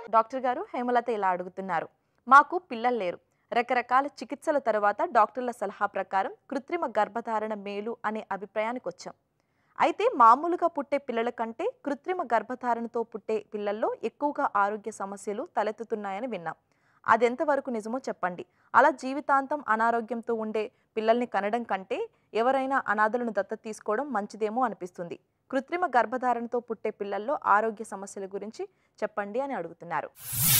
doctor గారు హేమలత ఇలా అడుగుతున్నారు మాకు పిల్లలు లేరు రకరకాల చికిత్సల తర్వాత డాక్టర్ల సలహా ప్రకారం కృత్రిమ గర్భధారణ మేలు అనే అభిప్రాయానికి వచ్చాం అయితే మామూలుగా పుట్టే పిల్లల కంటే కృత్రిమ గర్భధారణతో పుట్టే పిల్లల్లో ఎక్కువగా ఆరోగ్య సమస్యలు తలెత్తుతున్నాయని విన్నాం అదెంతవరకు నిజమో చెప్పండి అలా జీవితాంతం అనారోగ్యంతో ఉండే పిల్లల్ని కనడం కంటే ఎవరైనా అనాథలను దత్తత తీసుకోవడం మంచిదేమో అనిపిస్తుంది కృత్రిమ గర్భధారణతో పుట్టే పిల్లల్లో ఆరోగ్య సమస్యల గురించి చెప్పండి అని అడుగుతున్నారు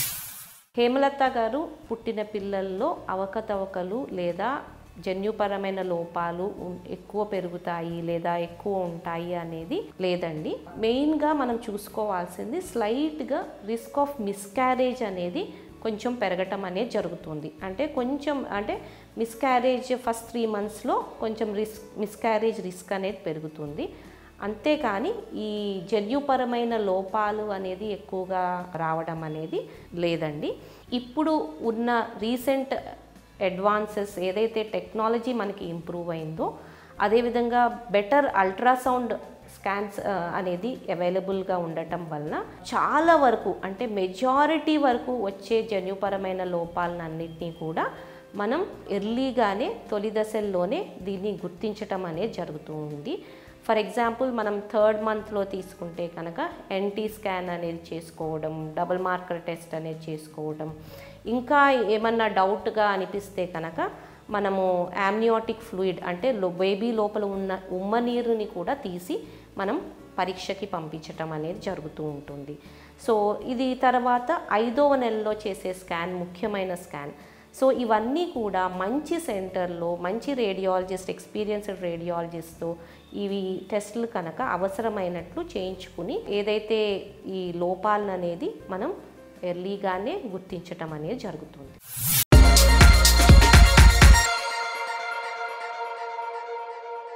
హేమలత గారు పుట్టిన పిల్లల్లో అవకతవకలు లేదా జన్యుపరమైన లోపాలు ఉన్- ఎక్కువ పెరుగుతాయి లేదా ఎక్కువ ఉంటాయి అనేది లేదండి మెయిన్గా మనం చూసుకోవాల్సింది స్లైట్గా రిస్క్ ఆఫ్ మిస్క్యారేజ్ అనేది కొంచెం పెరగటం అనేది జరుగుతుంది అంటే కొంచెం అంటే మిస్క్యారేజ్ ఫస్ట్ త్రీ మంత్స్లో కొంచెం రిస్క్ మిస్క్యారేజ్ రిస్క్ అనేది పెరుగుతుంది అంతేకాని ఈ జన్యుపరమైన లోపాలు అనేది ఎక్కువగా రావడం అనేది లేదండి ఇప్పుడు ఉన్న రీసెంట్ అడ్వాన్సెస్ ఏదైతే టెక్నాలజీ మనకి ఇంప్రూవ్ అయిందో అదేవిధంగా బెటర్ అల్ట్రాసౌండ్ స్కాన్స్ ఆ, అనేది అవైలబుల్గా ఉండటం వలన చాలా వరకు అంటే మెజారిటీ వరకు వచ్చే జన్యుపరమైన లోపాలన్నింటినీ కూడా మనం ఎర్లీగానే తొలి దశల్లోనే దీన్ని గుర్తించటం అనేది జరుగుతూ ఉంది ఫర్ ఎగ్జాంపుల్ మనం థర్డ్ మంత్లో తీసుకుంటే కనుక ఎన్టీ స్కాన్ అనేది చేసుకోవడం డబుల్ మార్కర్ టెస్ట్ అనేది చేసుకోవడం ఇంకా ఏమన్నా డౌట్గా అనిపిస్తే కనుక మనము యామ్నియాటిక్ ఫ్లూయిడ్ అంటే లో బేబీ లోపల ఉన్న ఉమ్మ నీరుని కూడా తీసి మనం పరీక్షకి పంపించటం అనేది జరుగుతూ ఉంటుంది సో ఇది తర్వాత ఐదవ నెలలో చేసే స్కాన్ ముఖ్యమైన స్కాన్ సో ఇవన్నీ కూడా మంచి సెంటర్లో మంచి రేడియాలజిస్ట్ ఎక్స్పీరియన్స్డ్ రేడియాలజిస్ట్తో ఇవి టెస్టులు కనుక అవసరమైనట్లు చేయించుకుని ఏదైతే ఈ లోపాలను అనేది మనం ఎర్లీగానే గుర్తించటం అనేది జరుగుతుంది